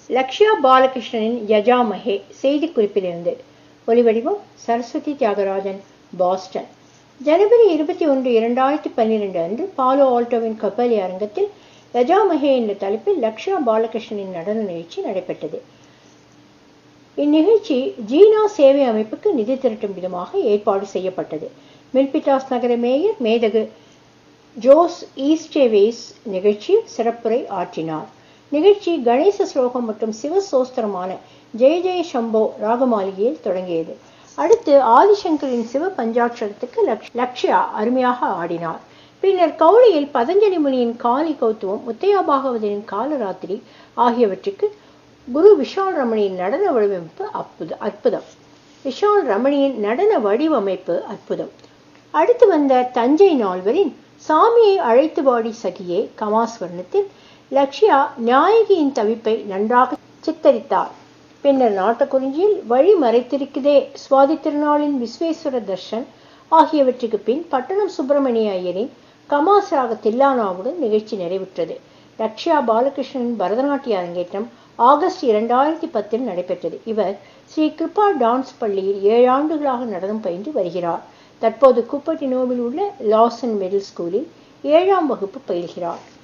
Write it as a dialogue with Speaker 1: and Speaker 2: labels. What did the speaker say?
Speaker 1: லக்ஷ்யா பாலகிருஷ்ணனின் யஜாமஹே செய்திக்குறிப்பிலிருந்து ஒலிவடிவம் சரஸ்வதி தியாகராஜன் பாஸ்டன் ஜனவரி இருபத்தி ஒன்று இரண்டாயிரத்தி பன்னிரண்டு அன்று பாலோ ஆல்டோவின் கப்பலி அரங்கத்தில் யஜாமஹே என்ற தலைப்பில் லக்ஷ்யா பாலகிருஷ்ணனின் நடன நிகழ்ச்சி நடைபெற்றது இந்நிகழ்ச்சி ஜீனா சேவை அமைப்புக்கு நிதி திரட்டும் விதமாக ஏற்பாடு செய்யப்பட்டது மில்பிட்டாஸ் நகர மேயர் மேதகு ஜோஸ் ஈஸ்டேவேஸ் நிகழ்ச்சியில் சிறப்புரை ஆற்றினார் நிகழ்ச்சி கணேச ஸ்லோகம் மற்றும் சிவசோஸ்திரமான ஜெய ஜெய சம்போ ராகமாளிகையில் தொடங்கியது அடுத்து ஆதிசங்கரின் சிவ பஞ்சாட்சரத்துக்கு லக்ஷ்யா அருமையாக ஆடினார் பின்னர் கௌளியில் பதஞ்சலி முனியின் காலி கௌத்துவம் முத்தையா பாகவதனின் காலராத்திரி ஆகியவற்றுக்கு குரு விஷால் ரமணியின் நடன வடிவமைப்பு அற்புத அற்புதம் விஷால் ரமணியின் நடன வடிவமைப்பு அற்புதம் அடுத்து வந்த தஞ்சை நால்வரின் சாமியை அழைத்து பாடி சகியே கமாஸ்வர்ணத்தில் லக்ஷ்யா நாயகியின் தவிப்பை நன்றாக சித்தரித்தார் பின்னர் நாட்டக்குறிஞ்சியில் வழி மறைத்திருக்குதே சுவாதி திருநாளின் விஸ்வேஸ்வர தர்ஷன் ஆகியவற்றுக்கு பின் பட்டணம் சுப்பிரமணிய ஐயரின் கமாஸ் ராக தில்லானாவுடன் நிகழ்ச்சி நிறைவுற்றது லக்ஷ்யா பாலகிருஷ்ணனின் பரதநாட்டிய அரங்கேற்றம் ஆகஸ்ட் இரண்டாயிரத்தி பத்தில் நடைபெற்றது இவர் ஸ்ரீ கிருபா டான்ஸ் பள்ளியில் ஏழு ஆண்டுகளாக நடனம் பயின்று வருகிறார் தற்போது குப்பட்டினோவில் உள்ள லாசன் மிடில் ஸ்கூலில் ஏழாம் வகுப்பு பயில்கிறார்